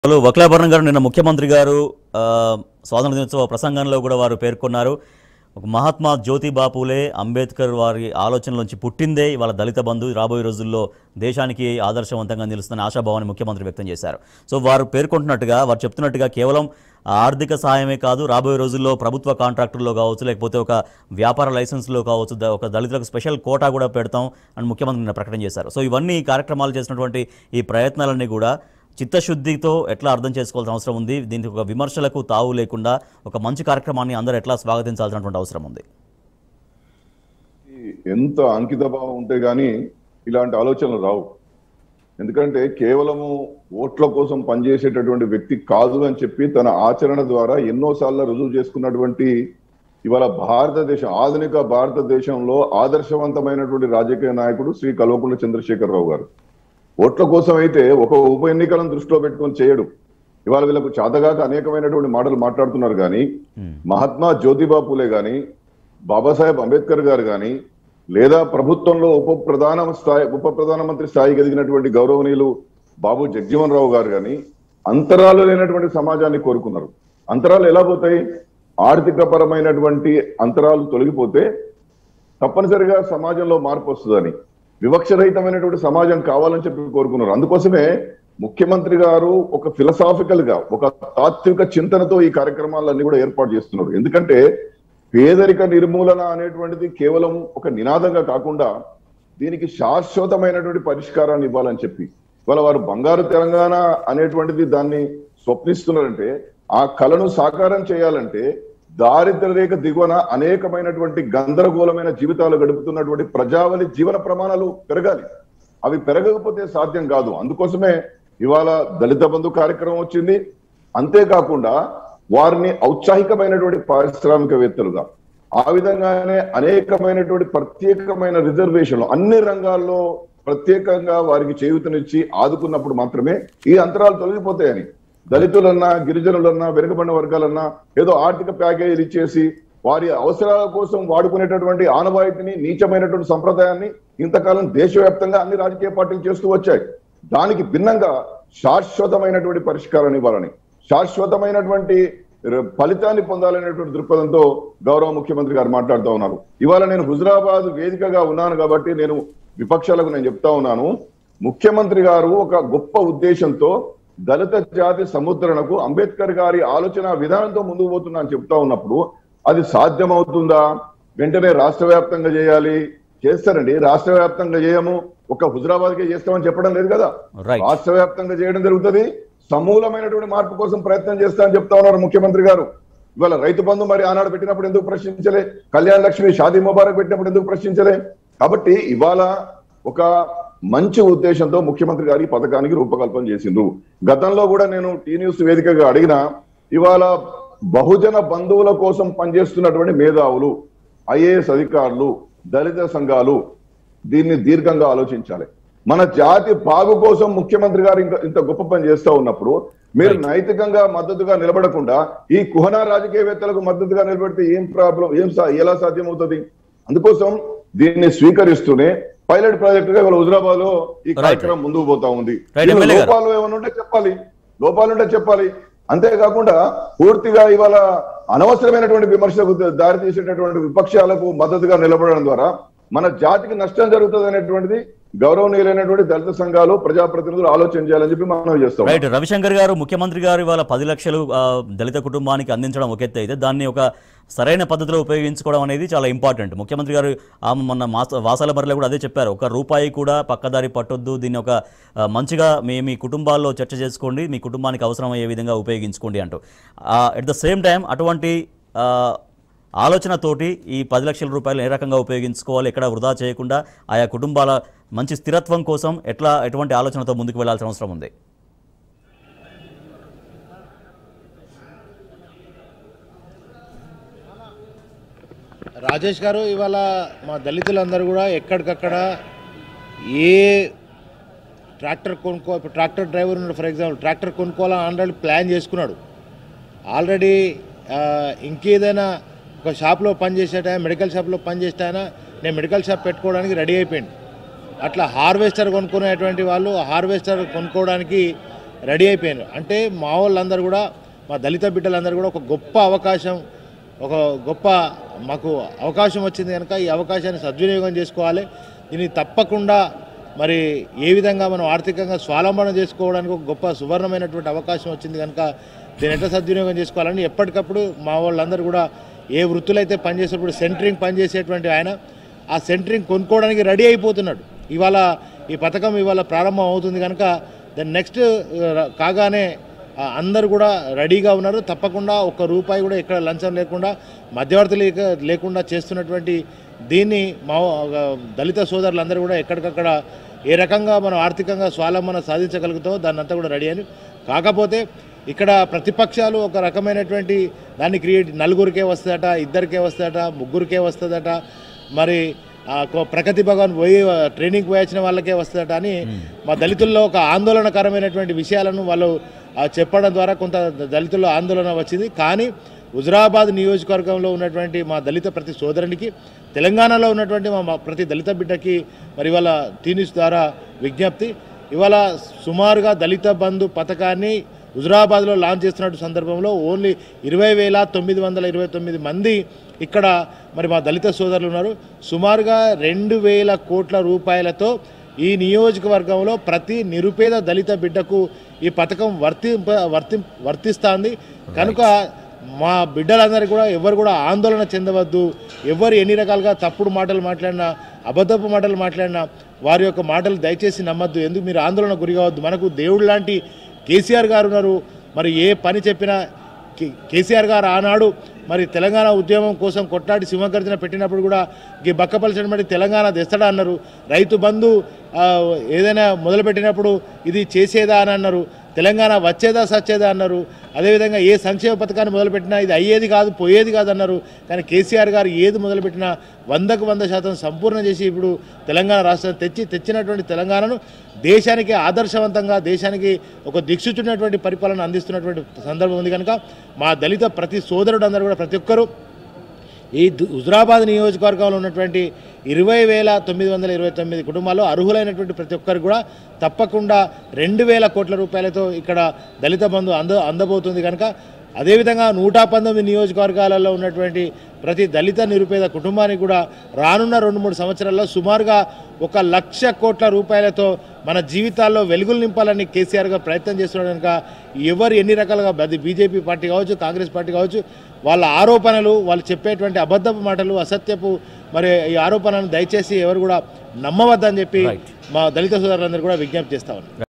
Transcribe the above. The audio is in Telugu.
హలో వక్లాభరణం గారు నిన్న ముఖ్యమంత్రి గారు ఆ, స్వాతంత్ర దినోత్సవ ప్రసంగంలో కూడా వారు పేర్కొన్నారు ఒక మహాత్మా జ్యోతిబా పూలే అంబేద్కర్ వారి ఆలోచనలోంచి పుట్టిందే ఇవాళ దళిత బంధు రాబోయే రోజుల్లో దేశానికి ఆదర్శవంతంగా నిలుస్తున్న ఆశాభావాన్ని ముఖ్యమంత్రి వ్యక్తం చేశారు సో వారు పేర్కొంటున్నట్టుగా వారు చెప్తున్నట్టుగా కేవలం ఆర్థిక సహాయమే కాదు రాబోయే రోజుల్లో ప్రభుత్వ కాంట్రాక్టుల్లో కావచ్చు లేకపోతే ఒక వ్యాపార లైసెన్స్లో కావచ్చు ద- ఒక దళితులకు స్పెషల్ కోటా కూడా పెడతాం అని ముఖ్యమంత్రి నిన్న ప్రకటన చేశారు సో ఇవన్నీ ఈ కార్యక్రమాలు చేసినటువంటి ఈ ప్రయత్నాలన్నీ కూడా చిత్తశుద్ధితో ఎట్లా అర్థం చేసుకోవాల్సిన అవసరం ఉంది దీనికి ఒక విమర్శలకు తావు లేకుండా ఒక మంచి కార్యక్రమాన్ని అందరూ ఎట్లా స్వాగతించాల్సినటువంటి అవసరం ఉంది ఎంత అంకిత భావం ఉంటే గాని ఇలాంటి ఆలోచనలు రావు ఎందుకంటే కేవలము ఓట్ల కోసం పనిచేసేటటువంటి వ్యక్తి కాదు అని చెప్పి తన ఆచరణ ద్వారా ఎన్నోసార్లు రుజువు చేసుకున్నటువంటి ఇవాళ భారతదేశం ఆధునిక భారతదేశంలో ఆదర్శవంతమైనటువంటి రాజకీయ నాయకుడు శ్రీ కల్వకుంట్ల చంద్రశేఖరరావు గారు ఓట్ల కోసం అయితే ఒక ఉప ఎన్నికలను దృష్టిలో పెట్టుకొని చేయడు ఇవాళ వీళ్ళకు చాతగాక అనేకమైనటువంటి మాటలు మాట్లాడుతున్నారు కానీ మహాత్మా జ్యోతిబా పూలే గాని బాబాసాహెబ్ అంబేద్కర్ గారు గాని లేదా ప్రభుత్వంలో ఉప ప్రధాన స్థాయి ఉప ప్రధానమంత్రి స్థాయికి ఎదిగినటువంటి గౌరవనీయులు బాబు జగజీవన్ రావు గారు గాని అంతరాలు లేనటువంటి సమాజాన్ని కోరుకున్నారు అంతరాలు ఎలా పోతాయి ఆర్థిక పరమైనటువంటి అంతరాలు తొలగిపోతే తప్పనిసరిగా సమాజంలో మార్పు వస్తుందని వివక్షరహితమైనటువంటి సమాజం కావాలని చెప్పి కోరుకున్నారు అందుకోసమే ముఖ్యమంత్రి గారు ఒక ఫిలసాఫికల్ గా ఒక తాత్విక చింతనతో ఈ కార్యక్రమాలన్నీ కూడా ఏర్పాటు చేస్తున్నారు ఎందుకంటే పేదరిక నిర్మూలన అనేటువంటిది కేవలం ఒక నినాదంగా కాకుండా దీనికి శాశ్వతమైనటువంటి పరిష్కారాన్ని ఇవ్వాలని చెప్పి ఇవాళ వారు బంగారు తెలంగాణ అనేటువంటిది దాన్ని స్వప్నిస్తున్నారంటే ఆ కళను సాకారం చేయాలంటే దారిద్ర రేఖ దిగువన అనేకమైనటువంటి గందరగోళమైన జీవితాలు గడుపుతున్నటువంటి ప్రజావళి జీవన ప్రమాణాలు పెరగాలి అవి పెరగకపోతే సాధ్యం కాదు అందుకోసమే ఇవాళ దళిత బంధు కార్యక్రమం వచ్చింది అంతేకాకుండా వారిని ఔత్సాహికమైనటువంటి పారిశ్రామికవేత్తలుగా ఆ విధంగానే అనేకమైనటువంటి ప్రత్యేకమైన రిజర్వేషన్లు అన్ని రంగాల్లో ప్రత్యేకంగా వారికి చేయూతనిచ్చి ఆదుకున్నప్పుడు మాత్రమే ఈ అంతరాలు తొలగిపోతాయని దళితులన్నా గిరిజనులన్నా వెనుకబడిన వర్గాలన్నా ఏదో ఆర్థిక ప్యాకేజీలు ఇచ్చేసి వారి అవసరాల కోసం వాడుకునేటటువంటి ఆనవాయితీని నీచమైనటువంటి సంప్రదాయాన్ని ఇంతకాలం దేశవ్యాప్తంగా అన్ని రాజకీయ పార్టీలు చేస్తూ వచ్చాయి దానికి భిన్నంగా శాశ్వతమైనటువంటి పరిష్కారాన్ని ఇవ్వాలని శాశ్వతమైనటువంటి ర- ఫలితాన్ని పొందాలనేటువంటి దృక్పథంతో గౌరవ ముఖ్యమంత్రి గారు మాట్లాడుతూ ఉన్నారు ఇవాళ నేను హుజరాబాద్ వేదికగా ఉన్నాను కాబట్టి నేను విపక్షాలకు నేను చెప్తా ఉన్నాను ముఖ్యమంత్రి గారు ఒక గొప్ప ఉద్దేశంతో దళిత జాతి సముద్రణకు అంబేద్కర్ గారి ఆలోచన విధానంతో ముందుకు పోతున్నా అని చెప్తా ఉన్నప్పుడు అది సాధ్యమవుతుందా వెంటనే రాష్ట్ర వ్యాప్తంగా చేయాలి చేస్తారండి రాష్ట్ర వ్యాప్తంగా చేయము ఒక హుజరాబాద్కే చేస్తామని చెప్పడం లేదు కదా రైట్ రాష్ట్ర వ్యాప్తంగా చేయడం జరుగుతుంది సమూలమైనటువంటి మార్పు కోసం ప్రయత్నం చేస్తా అని చెప్తా ఉన్నారు ముఖ్యమంత్రి గారు ఇవాళ రైతు బంధు మరి ఆనాడు పెట్టినప్పుడు ఎందుకు ప్రశ్నించలే కళ్యాణ లక్ష్మి షాదీ ముబారక్ పెట్టినప్పుడు ఎందుకు ప్రశ్నించలే కాబట్టి ఇవాళ ఒక మంచి ఉద్దేశంతో ముఖ్యమంత్రి గారు ఈ పథకానికి రూపకల్పన చేసిండ్రు గతంలో కూడా నేను టీ న్యూస్ వేదికగా అడిగిన ఇవాళ బహుజన బంధువుల కోసం పనిచేస్తున్నటువంటి మేధావులు ఐఏఎస్ అధికారులు దళిత సంఘాలు దీన్ని దీర్ఘంగా ఆలోచించాలి మన జాతి బాగు కోసం ముఖ్యమంత్రి గారు ఇంకా ఇంత గొప్ప పని చేస్తా ఉన్నప్పుడు మీరు నైతికంగా మద్దతుగా నిలబడకుండా ఈ కుహనా రాజకీయవేత్తలకు మద్దతుగా నిలబడితే ఏం ప్రాబ్లం ఏం సా- ఎలా సాధ్యమవుతుంది అందుకోసం దీన్ని స్వీకరిస్తూనే పైలట్ ప్రాజెక్ట్ గా ఇవాళ హుజరాబాద్ లో ఈ Right. కార్యక్రమం ముందుకు పోతా ఉంది Right, దీనిలో ఎమ్మెల్యే గారు. లోపాలు ఏమైనా ఉంటే చెప్పాలి లోపాలు ఉంటే చెప్పాలి అంతేకాకుండా పూర్తిగా ఇవాళ అనవసరమైనటువంటి విమర్శలకు దారి తీసేటటువంటి విపక్షాలకు మద్దతుగా నిలబడడం ద్వారా మన జాతికి నష్టం జరుగుతుంది అనేటువంటిది గౌరవనీయులైనటువంటి దళిత సంఘాలు ప్రజాప్రతినిధులు ఆలోచన చేయాలని చెప్పి మనం చేస్తాం రైట్ రవిశంకర్ గారు ముఖ్యమంత్రి గారు ఇవాళ పది లక్షలు ఆ, దళిత కుటుంబానికి అందించడం ఒక ఎత్తు అయితే దాన్ని ఒక సరైన పద్ధతిలో ఉపయోగించుకోవడం అనేది చాలా ఇంపార్టెంట్ ముఖ్యమంత్రి గారు ఆ మొన్న మాస వాసాల బరిలో కూడా అదే చెప్పారు ఒక రూపాయి కూడా పక్కదారి పట్టొద్దు దీన్ని ఒక ఆ, మంచిగా మీ మీ కుటుంబాల్లో చర్చ చేసుకోండి మీ కుటుంబానికి అవసరమయ్యే విధంగా ఉపయోగించుకోండి అంటూ ఎట్ ద సేమ్ టైం అటువంటి ఆ, ఆలోచనతోటి ఈ పది లక్షల రూపాయలు ఏ రకంగా ఉపయోగించుకోవాలి ఎక్కడ వృధా చేయకుండా ఆయా కుటుంబాల మంచి స్థిరత్వం కోసం ఎట్లా ఎటువంటి ఆలోచనతో ముందుకు వెళ్లాల్సిన అవసరం ఉంది రాజేష్ గారు ఇవాళ మా దళితులందరూ కూడా ఎక్కడికక్కడ ఏ ట్రాక్టర్ కొనుక్కో ఇప్పుడు ట్రాక్టర్ డ్రైవర్ ఉన్నాడు ఫర్ ఎగ్జాంపుల్ ట్రాక్టర్ కొనుక్కోవాలని ఆల్రెడీ ప్లాన్ చేసుకున్నాడు ఆల్రెడీ ఆ, ఇంకేదైనా ఒక షాప్లో పనిచేసే టైం మెడికల్ షాప్లో పనిచేసే ఆయన నేను మెడికల్ షాప్ పెట్టుకోవడానికి రెడీ అయిపోయింది అట్లా హార్వెస్టర్ కొనుక్కునేటువంటి వాళ్ళు హార్వెస్టర్ కొనుక్కోవడానికి రెడీ అయిపోయారు అంటే మా వాళ్ళందరూ కూడా మా దళిత బిడ్డలందరూ కూడా ఒక గొప్ప అవకాశం ఒక గొప్ప మాకు అవకాశం వచ్చింది కనుక ఈ అవకాశాన్ని సద్వినియోగం చేసుకోవాలి దీన్ని తప్పకుండా మరి ఏ విధంగా మనం ఆర్థికంగా స్వావలంబన చేసుకోవడానికి ఒక గొప్ప సువర్ణమైనటువంటి అవకాశం వచ్చింది కనుక దీన్ని ఎట్లా సద్వినియోగం చేసుకోవాలని ఎప్పటికప్పుడు మా వాళ్ళందరూ కూడా ఏ వృత్తులైతే పనిచేసేటప్పుడు సెంటరింగ్ పనిచేసేటువంటి ఆయన ఆ సెంటరింగ్ కొనుక్కోవడానికి రెడీ అయిపోతున్నాడు ఇవాళ ఈ పథకం ఇవాళ ప్రారంభం అవుతుంది కనుక దాని నెక్స్ట్ కాగానే ఆ, అందరూ కూడా రెడీగా ఉన్నారు తప్పకుండా ఒక్క రూపాయి కూడా ఎక్కడ లంచం లేకుండా మధ్యవర్తి లేక లేకుండా చేస్తున్నటువంటి దీన్ని మా ఆ, దళిత సోదరులందరూ కూడా ఎక్కడికక్కడ ఏ రకంగా మనం ఆర్థికంగా స్వావలంబన సాధించగలుగుతామో దాన్ని అంతా కూడా రెడీ అని కాకపోతే ఇక్కడ ప్రతిపక్షాలు ఒక రకమైనటువంటి దాన్ని క్రియేట్ నలుగురికే వస్తుందట ఇద్దరికే వస్తుందట ముగ్గురికే వస్తుందట మరి ఆ, కొ- ప్రగతి భవన్ పోయి ఆ, ట్రైనింగ్ పోయి వచ్చిన వాళ్ళకే వస్తుందట అని మా దళితుల్లో ఒక ఆందోళనకరమైనటువంటి విషయాలను వాళ్ళు ఆ, చెప్పడం ద్వారా కొంత దళితుల్లో ఆందోళన వచ్చింది కానీ హుజరాబాద్ నియోజకవర్గంలో ఉన్నటువంటి మా దళిత ప్రతి సోదరునికి తెలంగాణలో ఉన్నటువంటి మా మా ప్రతి దళిత బిడ్డకి మరి ఇవాళ టీనిస్ ద్వారా విజ్ఞప్తి ఇవాళ సుమారుగా దళిత బంధు పథకాన్ని హుజరాబాద్లో లాంచ్ చేస్తున్న సందర్భంలో ఓన్లీ ఇరవై వేల తొమ్మిది వందల ఇరవై తొమ్మిది మంది ఇక్కడ మరి మా దళిత సోదరులు ఉన్నారు సుమారుగా రెండు వేల కోట్ల రూపాయలతో ఈ నియోజకవర్గంలో ప్రతి నిరుపేద దళిత బిడ్డకు ఈ పథకం వర్తింప వర్తి వర్తిస్తుంది కనుక మా బిడ్డలందరికీ కూడా ఎవరు కూడా ఆందోళన చెందవద్దు ఎవరు ఎన్ని రకాలుగా తప్పుడు మాటలు మాట్లాడినా అబద్ధపు మాటలు మాట్లాడినా వారి యొక్క మాటలు దయచేసి నమ్మద్దు ఎందుకు మీరు ఆందోళన గురి కావద్దు మనకు దేవుడు లాంటి కేసీఆర్ గారు ఉన్నారు మరి ఏ పని చెప్పినా కే- కేసీఆర్ గారు ఆనాడు మరి తెలంగాణ ఉద్యమం కోసం కొట్లాడి సింహగర్జన పెట్టినప్పుడు కూడా ఈ బక్కపలిసిన బట్టి తెలంగాణ తెస్తాడా అన్నారు రైతు బంధు ఆ, ఏదైనా మొదలుపెట్టినప్పుడు ఇది చేసేదా అని అన్నారు తెలంగాణ వచ్చేదా సచ్చేదా అన్నారు అదేవిధంగా ఏ సంక్షేమ పథకాన్ని మొదలుపెట్టినా ఇది అయ్యేది కాదు పోయేది కాదు అన్నారు కానీ కేసీఆర్ గారు ఏది మొదలుపెట్టినా వందకు వంద శాతం సంపూర్ణ చేసి ఇప్పుడు తెలంగాణ రాష్ట్రం తెచ్చి తెచ్చినటువంటి తెలంగాణను దేశానికి ఆదర్శవంతంగా దేశానికి ఒక దిక్సూచినటువంటి పరిపాలన అందిస్తున్నటువంటి సందర్భం ఉంది కనుక మా దళిత ప్రతి సోదరుడు అందరూ కూడా ప్రతి ఒక్కరూ ఈ దు- హుజరాబాద్ నియోజకవర్గంలో ఉన్నటువంటి ఇరవై వేల తొమ్మిది వందల ఇరవై తొమ్మిది కుటుంబాల్లో అర్హులైనటువంటి ప్రతి ఒక్కరికి కూడా తప్పకుండా రెండు వేల కోట్ల రూపాయలతో ఇక్కడ దళిత బంధు అంద అందబోతుంది కనుక అదేవిధంగా నూట పంతొమ్మిది నియోజకవర్గాలలో ఉన్నటువంటి ప్రతి దళిత నిరుపేద కుటుంబానికి కూడా రానున్న రెండు మూడు సంవత్సరాల్లో సుమారుగా ఒక లక్ష కోట్ల రూపాయలతో మన జీవితాల్లో వెలుగులు నింపాలని కేసీఆర్ గారు ప్రయత్నం చేస్తున్నాడు కనుక ఎవరు ఎన్ని రకాలుగా అది బీజేపీ పార్టీ కావచ్చు కాంగ్రెస్ పార్టీ కావచ్చు వాళ్ళ ఆరోపణలు వాళ్ళు చెప్పేటువంటి అబద్ధపు మాటలు అసత్యపు మరి ఈ ఆరోపణలను దయచేసి ఎవరు కూడా నమ్మవద్దని చెప్పి Right. మా దళిత సోదరులందరూ కూడా విజ్ఞప్తి చేస్తా ఉన్నారు